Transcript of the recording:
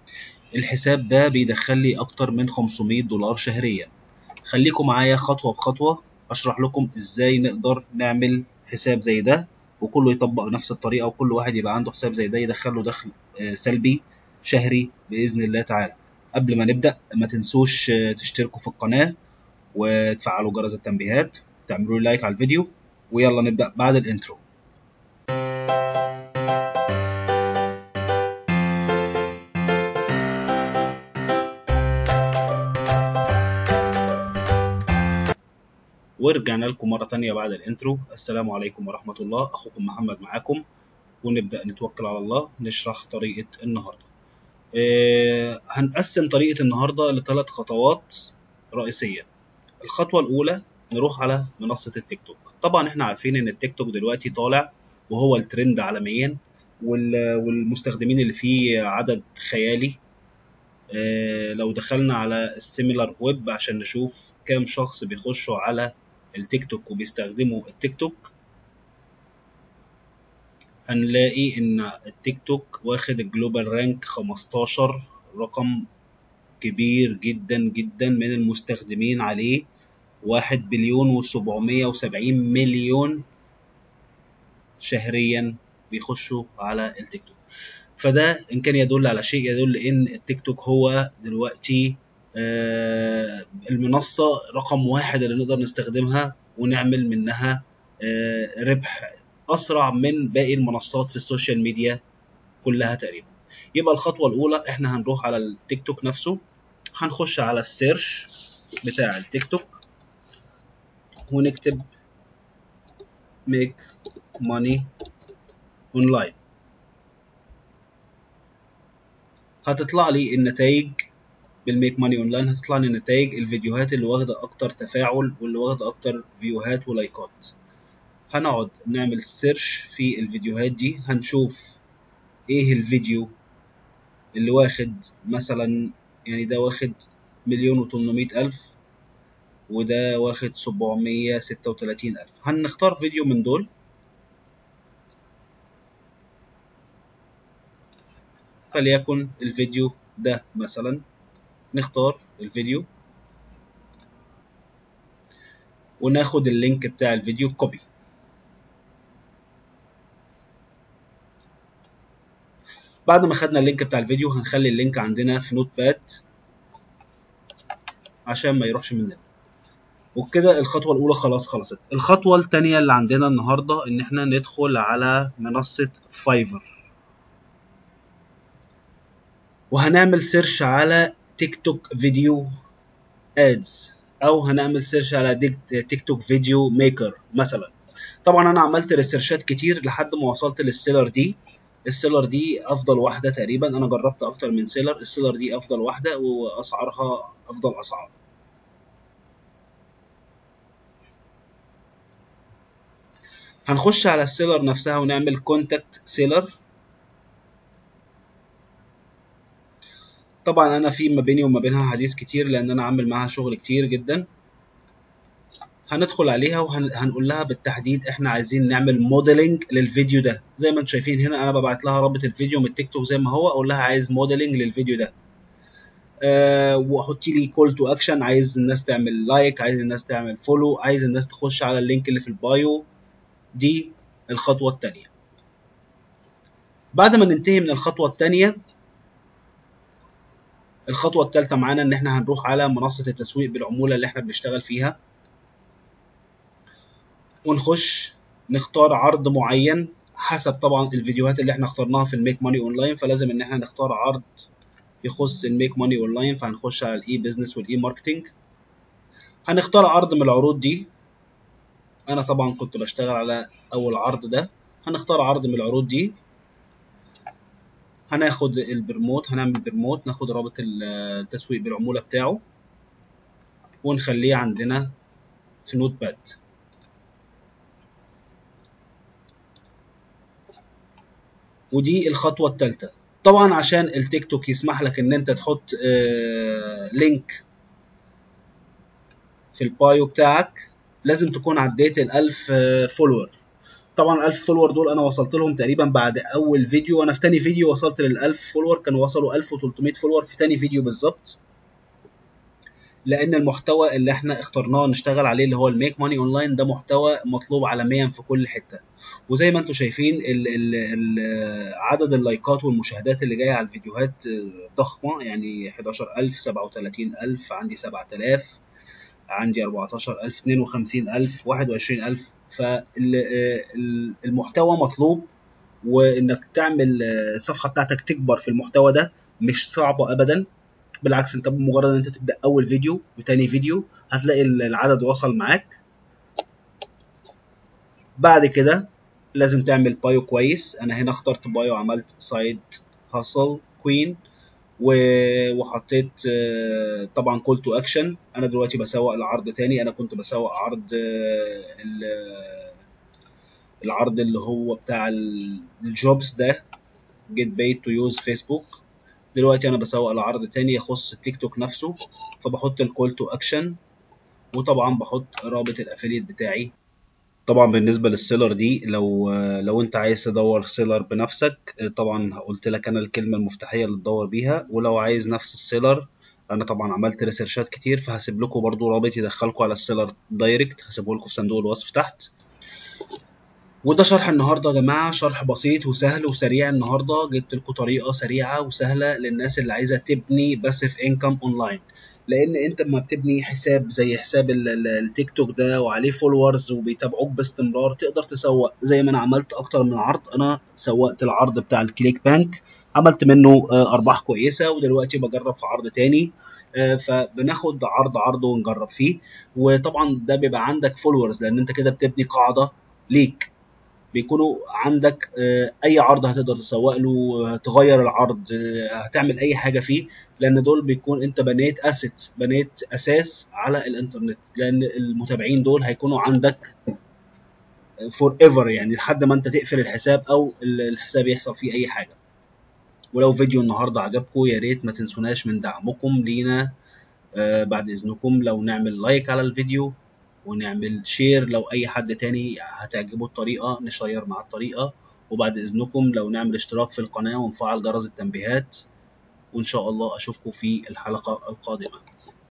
الحساب ده بيدخل لي اكتر من 500 دولار شهريا خليكم معايا خطوه بخطوه اشرح لكم ازاي نقدر نعمل حساب زي ده وكله يطبق بنفس الطريقه وكل واحد يبقى عنده حساب زي ده يدخل له دخل آه، سلبي شهري باذن الله تعالى قبل ما نبدا ما تنسوش آه، تشتركوا في القناه وتفعلوا جرس التنبيهات تعملوا لي لايك على الفيديو ويلا نبدا بعد الانترو ورجعنا لكم مرة تانية بعد الانترو السلام عليكم ورحمة الله أخوكم محمد معاكم ونبدأ نتوكل على الله نشرح طريقة النهاردة آه هنقسم طريقة النهاردة لثلاث خطوات رئيسية الخطوة الأولى نروح على منصة التيك توك طبعا احنا عارفين ان التيك توك دلوقتي طالع وهو الترند عالميا وال- والمستخدمين اللي فيه عدد خيالي آه، لو دخلنا على السيميلار ويب عشان نشوف كام شخص بيخشوا على التيك توك وبيستخدموا التيك توك هنلاقي ان التيك توك واخد الجلوبال رانك 15 رقم كبير جدا جدا من المستخدمين عليه واحد بليون وسبعمية وسبعين مليون شهريا بيخشوا على التيك توك فده ان كان يدل على شيء يدل ان التيك توك هو دلوقتي آه، المنصة رقم واحد اللي نقدر نستخدمها ونعمل منها آه، ربح اسرع من باقي المنصات في السوشيال ميديا كلها تقريبا يبقى الخطوة الاولى احنا هنروح على التيك توك نفسه هنخش على السيرش بتاع التيك توك ونكتب make money online هتطلع لي النتائج بالميك ماني اونلاين هتطلع لي نتائج الفيديوهات اللي واخده اكتر تفاعل واللي واخده اكتر فيوهات ولايكات هنقعد نعمل سيرش في الفيديوهات دي هنشوف ايه الفيديو اللي واخد مثلا يعني ده واخد مليون وتمنمية ألف وده واخد سبعمية ستة وتلاتين ألف هنختار فيديو من دول فليكن الفيديو ده مثلا نختار الفيديو وناخد اللينك بتاع الفيديو كوبي بعد ما خدنا اللينك بتاع الفيديو هنخلي اللينك عندنا في نوت باد عشان ما يروحش مننا وبكده الخطوة الأولى خلاص خلصت الخطوة التانية اللي عندنا النهاردة إن إحنا ندخل على منصة فايفر وهنعمل سيرش على تيك توك فيديو ادز او هنعمل سيرش على ديك- تيك توك فيديو ميكر مثلا طبعا انا عملت ريسيرشات كتير لحد ما وصلت للسيلر دي السيلر دي افضل واحده تقريبا انا جربت اكتر من سيلر السيلر دي افضل واحده واسعارها افضل اسعار هنخش على السيلر نفسها ونعمل كونتاكت سيلر طبعا انا في ما بيني وما بينها حديث كتير لان انا عامل معاها شغل كتير جدا هندخل عليها وهنقول لها بالتحديد احنا عايزين نعمل موديلنج للفيديو ده زي ما انتم شايفين هنا انا ببعت لها رابط الفيديو من التيك توك زي ما هو اقول لها عايز موديلنج للفيديو ده أه واحط لي كول تو اكشن عايز الناس تعمل لايك عايز الناس تعمل فولو عايز الناس تخش على اللينك اللي في البايو دي الخطوه الثانيه بعد ما ننتهي من الخطوه الثانيه الخطوه الثالثه معانا ان احنا هنروح على منصه التسويق بالعموله اللي احنا بنشتغل فيها ونخش نختار عرض معين حسب طبعا الفيديوهات اللي احنا اخترناها في الميك ماني اونلاين فلازم ان احنا نختار عرض يخص الميك ماني اونلاين فهنخش على الاي بزنس والاي ماركتنج هنختار عرض من العروض دي انا طبعا كنت بشتغل على اول عرض ده هنختار عرض من العروض دي هناخد البرموت هنعمل برموت ناخد رابط التسويق بالعمولة بتاعه ونخليه عندنا في نوت باد ودي الخطوة الثالثة طبعا عشان التيك توك يسمح لك ان انت تحط آه لينك في البايو بتاعك لازم تكون عديت الألف فولور طبعا ال 1000 فولور دول انا وصلت لهم تقريبا بعد اول فيديو وانا في تاني فيديو وصلت لل 1000 فولور كانوا وصلوا 1300 فولور في تاني فيديو بالظبط لان المحتوى اللي احنا اخترناه نشتغل عليه اللي هو الميك ماني اونلاين ده محتوى مطلوب عالميا في كل حته وزي ما انتم شايفين ال ال ال عدد اللايكات والمشاهدات اللي جايه على الفيديوهات ضخمه يعني 11000 37000 عندي 7000 عندي 14000 52000 21000 فالمحتوى مطلوب وانك تعمل الصفحه بتاعتك تكبر في المحتوى ده مش صعبه ابدا بالعكس انت بمجرد ان انت تبدا اول فيديو وتاني فيديو هتلاقي العدد وصل معاك بعد كده لازم تعمل بايو كويس انا هنا اخترت بايو عملت سايد هاسل كوين وحطيت طبعا كول تو اكشن انا دلوقتي بسوق لعرض تاني انا كنت بسوق عرض العرض اللي هو بتاع الجوبز ده جيت بيت تو يوز فيسبوك دلوقتي انا بسوق لعرض تاني يخص التيك توك نفسه فبحط الكول تو اكشن وطبعا بحط رابط الافيليت بتاعي طبعا بالنسبه للسيلر دي لو لو انت عايز تدور سيلر بنفسك طبعا قلت لك انا الكلمه المفتاحيه اللي تدور بيها ولو عايز نفس السيلر انا طبعا عملت ريسيرشات كتير فهسيب لكم برضو رابط يدخلكم على السيلر دايركت هسيبه لكم في صندوق الوصف تحت وده شرح النهارده يا جماعه شرح بسيط وسهل وسريع النهارده جبت لكم طريقه سريعه وسهله للناس اللي عايزه تبني باسيف انكم اونلاين لان انت لما بتبني حساب زي حساب التيك توك ده وعليه فولورز وبيتابعوك باستمرار تقدر تسوق زي ما انا عملت اكتر من عرض انا سوقت العرض بتاع الكليك بانك عملت منه ارباح كويسه ودلوقتي بجرب في عرض تاني فبناخد عرض عرض ونجرب فيه وطبعا ده بيبقى عندك فولورز لان انت كده بتبني قاعده ليك بيكونوا عندك اي عرض هتقدر تسوق له تغير العرض هتعمل اي حاجه فيه لان دول بيكون انت بنيت اسيت بنيت اساس على الانترنت لان المتابعين دول هيكونوا عندك فور ايفر يعني لحد ما انت تقفل الحساب او الحساب يحصل فيه اي حاجه ولو فيديو النهارده عجبكم يا ريت ما تنسوناش من دعمكم لينا بعد اذنكم لو نعمل لايك على الفيديو ونعمل شير لو اي حد تاني هتعجبه الطريقه نشير مع الطريقه وبعد اذنكم لو نعمل اشتراك في القناه ونفعل جرس التنبيهات وان شاء الله اشوفكم في الحلقه القادمه